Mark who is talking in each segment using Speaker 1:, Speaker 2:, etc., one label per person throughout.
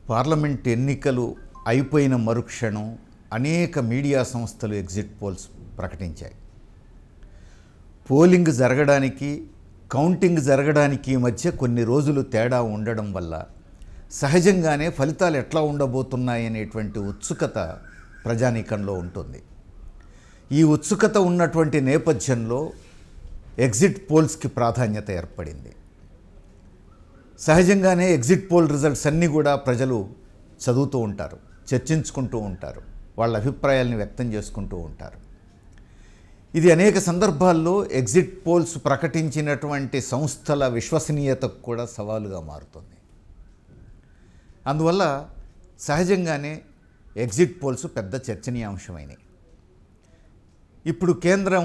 Speaker 1: parliament ఎన్నికలు అయిపోయిన మరుక్షణం అనేక మీడియా సంస్థలు ఎగ్జిట్ పోల్స్ ప్రకటించాయి పోలింగ్ జరగడానికి కౌంటింగ్ జరగడానికి మధ్య కొన్ని రోజులు తేడా ఉండడం వల్ల సహజంగానే ఫలితాలు ఎట్లా ఉండబోతున్నాయి అనేటువంటి ఉత్సుకత ప్రజానీకంలో ఉంటుంది ఈ ఉత్సుకత ఉన్నటువంటి నేపథ్యంలో ఎగ్జిట్ పోల్స్కి ప్రాధాన్యత ఏర్పడింది సహజంగానే ఎగ్జిట్ పోల్ రిజల్ట్స్ అన్నీ కూడా ప్రజలు చదువుతూ ఉంటారు చర్చించుకుంటూ ఉంటారు వాళ్ళ అభిప్రాయాల్ని వ్యక్తం చేసుకుంటూ ఉంటారు ఇది అనేక సందర్భాల్లో ఎగ్జిట్ పోల్స్ ప్రకటించినటువంటి సంస్థల విశ్వసనీయతకు కూడా సవాలుగా మారుతుంది అందువల్ల సహజంగానే ఎగ్జిట్ పోల్స్ పెద్ద చర్చనీయాంశమైనవి ఇప్పుడు కేంద్రం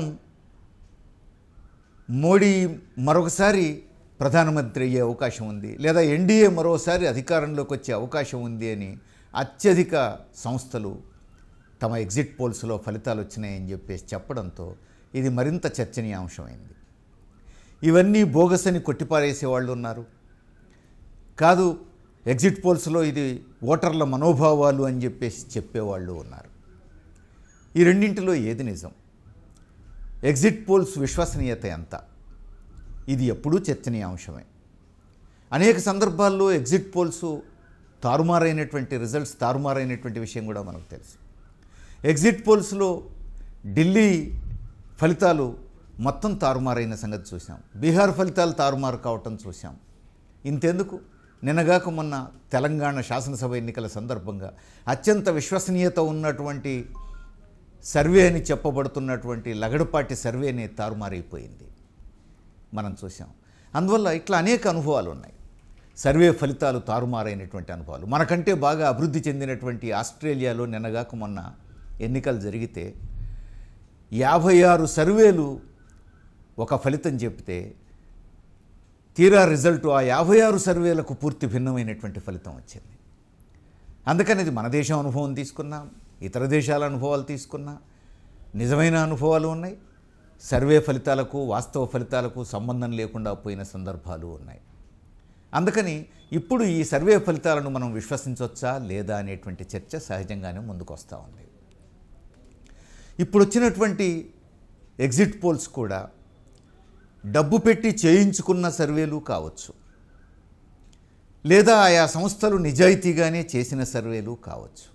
Speaker 1: మోడీ మరొకసారి ప్రధానమంత్రి అయ్యే అవకాశం ఉంది లేదా ఎన్డీఏ మరోసారి అధికారంలోకి వచ్చే అవకాశం ఉంది అని అత్యధిక సంస్థలు తమ ఎగ్జిట్ పోల్స్లో ఫలితాలు వచ్చినాయని చెప్పేసి చెప్పడంతో ఇది మరింత చర్చనీయాంశమైంది ఇవన్నీ బోగస్ అని కొట్టిపారేసే వాళ్ళు ఉన్నారు కాదు ఎగ్జిట్ పోల్స్లో ఇది ఓటర్ల మనోభావాలు అని చెప్పేసి చెప్పేవాళ్ళు ఉన్నారు ఈ రెండింటిలో ఏది నిజం ఎగ్జిట్ పోల్స్ విశ్వసనీయత ఎంత ఇది ఎప్పుడూ చర్చనీయాంశమే అనేక సందర్భాల్లో ఎగ్జిట్ పోల్స్ తారుమారైనటువంటి రిజల్ట్స్ తారుమారైనటువంటి విషయం కూడా మనకు తెలుసు ఎగ్జిట్ పోల్స్లో ఢిల్లీ ఫలితాలు మొత్తం తారుమారైన సంగతి చూసాం బీహార్ ఫలితాలు తారుమారు కావటం చూసాం ఇంతెందుకు నిన్నగాక మొన్న తెలంగాణ శాసనసభ ఎన్నికల సందర్భంగా అత్యంత విశ్వసనీయత ఉన్నటువంటి సర్వే అని చెప్పబడుతున్నటువంటి లగడపాటి సర్వేనే తారుమారైపోయింది మనం చూసాం అందువల్ల ఇట్లా అనేక అనుభవాలు ఉన్నాయి సర్వే ఫలితాలు తారుమారైనటువంటి అనుభవాలు మనకంటే బాగా అభివృద్ధి చెందినటువంటి ఆస్ట్రేలియాలో నిన్నగాక మొన్న ఎన్నికలు జరిగితే యాభై ఆరు సర్వేలు ఒక ఫలితం చెప్తే తీరా రిజల్ట్ ఆ యాభై ఆరు సర్వేలకు పూర్తి భిన్నమైనటువంటి ఫలితం వచ్చింది అందుకని ఇది మన దేశం అనుభవం తీసుకున్నా ఇతర దేశాల అనుభవాలు తీసుకున్నా నిజమైన అనుభవాలు ఉన్నాయి సర్వే ఫలితాలకు వాస్తవ ఫలితాలకు సంబంధం లేకుండా పోయిన సందర్భాలు ఉన్నాయి అందుకని ఇప్పుడు ఈ సర్వే ఫలితాలను మనం విశ్వసించవచ్చా లేదా అనేటువంటి చర్చ సహజంగానే ముందుకు వస్తూ ఉంది ఇప్పుడు వచ్చినటువంటి ఎగ్జిట్ పోల్స్ కూడా డబ్బు పెట్టి చేయించుకున్న సర్వేలు కావచ్చు లేదా ఆయా సంస్థలు నిజాయితీగానే చేసిన సర్వేలు కావచ్చు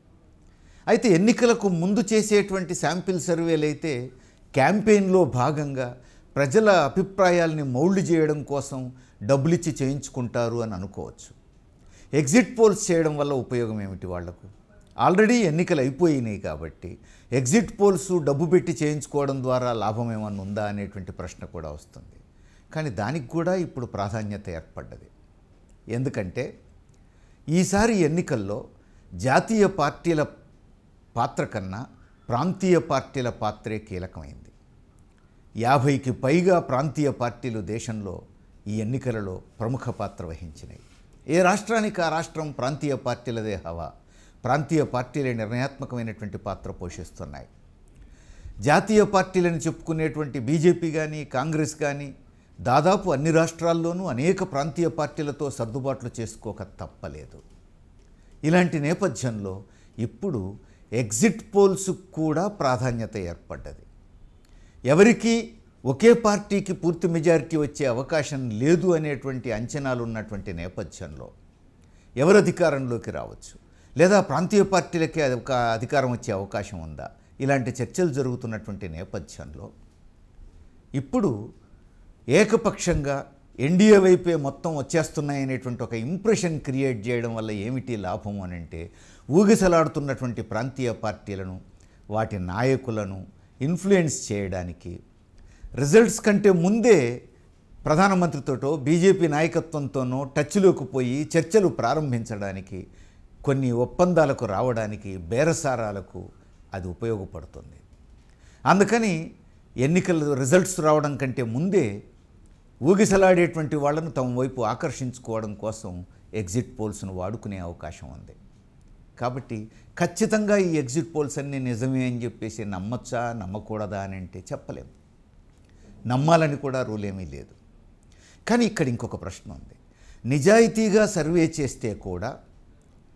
Speaker 1: అయితే ఎన్నికలకు ముందు చేసేటువంటి శాంపిల్ సర్వేలు అయితే క్యాంపెయిన్లో భాగంగా ప్రజల అభిప్రాయాల్ని మౌల్డ్ చేయడం కోసం డబ్బులిచ్చి చేయించుకుంటారు అని అనుకోవచ్చు ఎగ్జిట్ పోల్స్ చేయడం వల్ల ఉపయోగం ఏమిటి వాళ్లకు ఆల్రెడీ ఎన్నికలు అయిపోయినాయి కాబట్టి ఎగ్జిట్ పోల్స్ డబ్బు పెట్టి చేయించుకోవడం ద్వారా లాభం ఏమన్నా ఉందా అనేటువంటి ప్రశ్న కూడా వస్తుంది కానీ దానికి కూడా ఇప్పుడు ప్రాధాన్యత ఏర్పడ్డది ఎందుకంటే ఈసారి ఎన్నికల్లో జాతీయ పార్టీల పాత్ర కన్నా ప్రాంతీయ పార్టీల పాత్రే కీలకమైంది యాభైకి పైగా ప్రాంతీయ పార్టీలు దేశంలో ఈ ఎన్నికలలో ప్రముఖ పాత్ర వహించినాయి ఏ రాష్ట్రానికి ఆ రాష్ట్రం ప్రాంతీయ పార్టీలదే హవా ప్రాంతీయ పార్టీలే నిర్ణయాత్మకమైనటువంటి పాత్ర పోషిస్తున్నాయి జాతీయ పార్టీలని చెప్పుకునేటువంటి బీజేపీ కానీ కాంగ్రెస్ కానీ దాదాపు అన్ని రాష్ట్రాల్లోనూ అనేక ప్రాంతీయ పార్టీలతో సర్దుబాట్లు చేసుకోక తప్పలేదు ఇలాంటి నేపథ్యంలో ఇప్పుడు ఎగ్జిట్ పోల్స్ కూడా ప్రాధాన్యత ఏర్పడ్డది ఎవరికి ఒకే పార్టీకి పూర్తి మెజారిటీ వచ్చే అవకాశం లేదు అనేటువంటి అంచనాలు ఉన్నటువంటి నేపథ్యంలో ఎవరు అధికారంలోకి రావచ్చు లేదా ప్రాంతీయ పార్టీలకే అది ఒక అధికారం వచ్చే అవకాశం ఉందా ఇలాంటి చర్చలు జరుగుతున్నటువంటి నేపథ్యంలో ఇప్పుడు ఏకపక్షంగా ఎన్డీఏ వైపే మొత్తం వచ్చేస్తున్నాయనేటువంటి ఒక ఇంప్రెషన్ క్రియేట్ చేయడం వల్ల ఏమిటి లాభం అని అంటే ఊగిసలాడుతున్నటువంటి ప్రాంతీయ పార్టీలను వాటి నాయకులను ఇన్ఫ్లుయెన్స్ చేయడానికి రిజల్ట్స్ కంటే ముందే ప్రధానమంత్రితోటో బీజేపీ నాయకత్వంతోనో టచ్లోకి పోయి చర్చలు ప్రారంభించడానికి కొన్ని ఒప్పందాలకు రావడానికి బేరసారాలకు అది ఉపయోగపడుతుంది అందుకని ఎన్నికల రిజల్ట్స్ రావడం కంటే ముందే ఊగిసలాడేటువంటి వాళ్ళను తమ వైపు ఆకర్షించుకోవడం కోసం ఎగ్జిట్ పోల్స్ను వాడుకునే అవకాశం ఉంది కాబట్టి ఖచ్చితంగా ఈ ఎగ్జిట్ పోల్స్ అన్నీ నిజమే అని చెప్పేసి నమ్మచ్చా నమ్మకూడదా అని అంటే చెప్పలేం నమ్మాలని కూడా రూల్ ఏమీ లేదు కానీ ఇక్కడ ఇంకొక ప్రశ్న ఉంది నిజాయితీగా సర్వే చేస్తే కూడా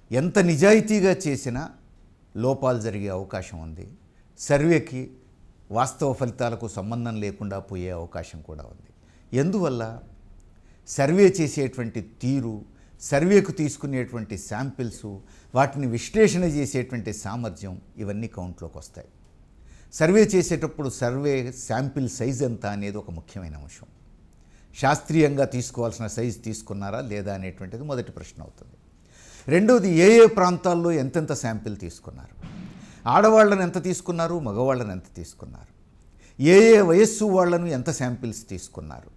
Speaker 1: ఎంత నిజాయితీగా చేసినా లోపాలు జరిగే అవకాశం ఉంది సర్వేకి వాస్తవ ఫలితాలకు సంబంధం లేకుండా పోయే అవకాశం కూడా ఉంది ఎందువల్ల సర్వే చేసేటువంటి తీరు సర్వేకు తీసుకునేటువంటి శాంపిల్స్ వాటిని విశ్లేషణ చేసేటువంటి సామర్థ్యం ఇవన్నీ కౌంట్లోకి వస్తాయి సర్వే చేసేటప్పుడు సర్వే శాంపిల్ సైజ్ ఎంత అనేది ఒక ముఖ్యమైన అంశం శాస్త్రీయంగా తీసుకోవాల్సిన సైజు తీసుకున్నారా లేదా అనేటువంటిది మొదటి ప్రశ్న అవుతుంది రెండవది ఏ ఏ ప్రాంతాల్లో ఎంతెంత శాంపిల్ తీసుకున్నారు ఆడవాళ్ళని ఎంత తీసుకున్నారు మగవాళ్ళని ఎంత తీసుకున్నారు ఏ ఏ వయస్సు వాళ్ళను ఎంత శాంపిల్స్ తీసుకున్నారు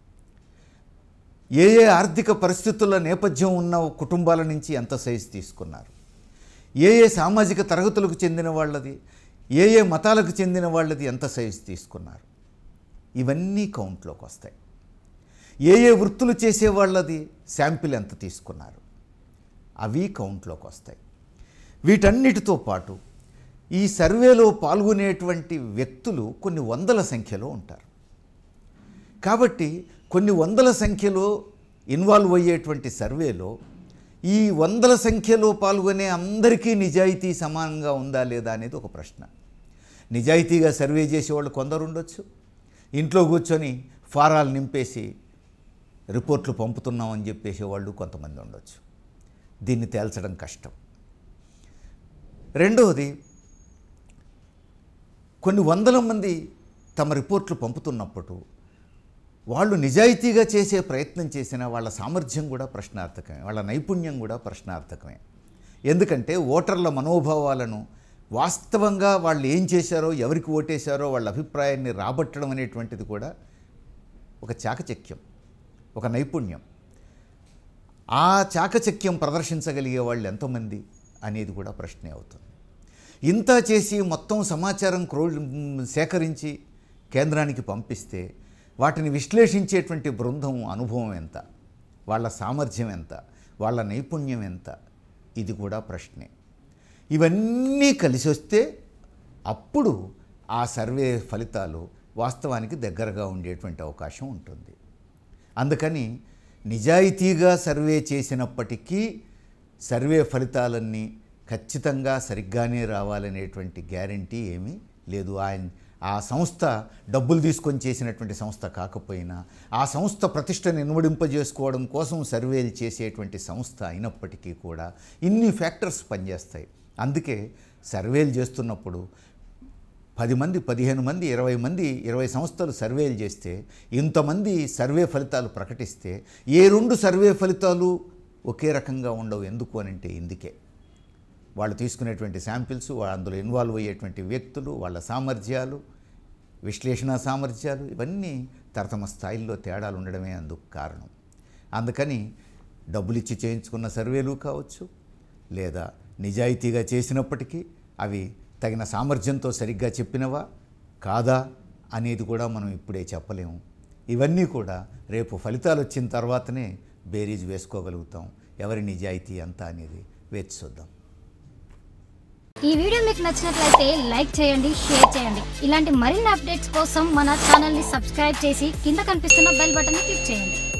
Speaker 1: ఏ ఏ ఆర్థిక పరిస్థితుల నేపథ్యం ఉన్న కుటుంబాల నుంచి ఎంత సైజు తీసుకున్నారు ఏ ఏ సామాజిక తరగతులకు చెందిన వాళ్ళది ఏ ఏ మతాలకు చెందిన వాళ్ళది ఎంత సైజు తీసుకున్నారు ఇవన్నీ కౌంట్లోకి వస్తాయి ఏ ఏ వృత్తులు చేసే వాళ్ళది శాంపిల్ ఎంత తీసుకున్నారు అవి కౌంట్లోకి వస్తాయి వీటన్నిటితో పాటు ఈ సర్వేలో పాల్గొనేటువంటి వ్యక్తులు కొన్ని వందల సంఖ్యలో ఉంటారు కాబట్టి కొన్ని వందల సంఖ్యలో ఇన్వాల్వ్ అయ్యేటువంటి సర్వేలో ఈ వందల సంఖ్యలో పాల్గొనే అందరికీ నిజాయితీ సమానంగా ఉందా లేదా అనేది ఒక ప్రశ్న నిజాయితీగా సర్వే చేసేవాళ్ళు కొందరు ఉండొచ్చు ఇంట్లో కూర్చొని ఫారాలు నింపేసి రిపోర్ట్లు పంపుతున్నామని చెప్పేసే వాళ్ళు కొంతమంది ఉండొచ్చు దీన్ని తేల్చడం కష్టం రెండవది కొన్ని వందల మంది తమ రిపోర్ట్లు పంపుతున్నప్పుడు వాళ్ళు నిజాయితీగా చేసే ప్రయత్నం చేసిన వాళ్ళ సామర్థ్యం కూడా ప్రశ్నార్థకమే వాళ్ళ నైపుణ్యం కూడా ప్రశ్నార్థకమే ఎందుకంటే ఓటర్ల మనోభావాలను వాస్తవంగా వాళ్ళు ఏం చేశారో ఎవరికి ఓటేశారో వాళ్ళ అభిప్రాయాన్ని రాబట్టడం అనేటువంటిది కూడా ఒక చాకచక్యం ఒక నైపుణ్యం ఆ చాకచక్యం ప్రదర్శించగలిగే వాళ్ళు ఎంతమంది అనేది కూడా ప్రశ్నే అవుతుంది ఇంత చేసి మొత్తం సమాచారం క్రో సేకరించి కేంద్రానికి పంపిస్తే వాటిని విశ్లేషించేటువంటి బృందం అనుభవం ఎంత వాళ్ళ సామర్థ్యం ఎంత వాళ్ళ నైపుణ్యం ఎంత ఇది కూడా ప్రశ్నే ఇవన్నీ కలిసి వస్తే అప్పుడు ఆ సర్వే ఫలితాలు వాస్తవానికి దగ్గరగా ఉండేటువంటి అవకాశం ఉంటుంది అందుకని నిజాయితీగా సర్వే చేసినప్పటికీ సర్వే ఫలితాలన్నీ ఖచ్చితంగా సరిగ్గానే రావాలనేటువంటి గ్యారంటీ ఏమీ లేదు ఆయన ఆ సంస్థ డబ్బులు తీసుకొని చేసినటువంటి సంస్థ కాకపోయినా ఆ సంస్థ ప్రతిష్టను ఇనుమడింపజేసుకోవడం కోసం సర్వేలు చేసేటువంటి సంస్థ అయినప్పటికీ కూడా ఇన్ని ఫ్యాక్టర్స్ పనిచేస్తాయి అందుకే సర్వేలు చేస్తున్నప్పుడు పది మంది పదిహేను మంది ఇరవై మంది ఇరవై సంస్థలు సర్వేలు చేస్తే ఇంతమంది సర్వే ఫలితాలు ప్రకటిస్తే ఏ రెండు సర్వే ఫలితాలు ఒకే రకంగా ఉండవు ఎందుకు అని అంటే ఇందుకే వాళ్ళు తీసుకునేటువంటి శాంపిల్స్ అందులో ఇన్వాల్వ్ అయ్యేటువంటి వ్యక్తులు వాళ్ళ సామర్థ్యాలు విశ్లేషణ సామర్థ్యాలు ఇవన్నీ తరతమ స్థాయిల్లో తేడాలు ఉండడమే అందుకు కారణం అందుకని డబ్బులు ఇచ్చి చేయించుకున్న సర్వేలు కావచ్చు లేదా నిజాయితీగా చేసినప్పటికీ అవి తగిన సామర్థ్యంతో సరిగ్గా చెప్పినవా కాదా అనేది కూడా మనం ఇప్పుడే చెప్పలేము ఇవన్నీ కూడా రేపు ఫలితాలు వచ్చిన తర్వాతనే బేరీజ్ వేసుకోగలుగుతాం ఎవరి నిజాయితీ ఎంత అనేది వేచి చూద్దాం
Speaker 2: ఈ వీడియో మీకు నచ్చినట్లయితే లైక్ చేయండి షేర్ చేయండి ఇలాంటి మరిన్ని అప్డేట్స్ కోసం మన ఛానల్ ని సబ్స్క్రైబ్ చేసి కింద కనిపిస్తున్న బెల్ బటన్ ని క్లిక్ చేయండి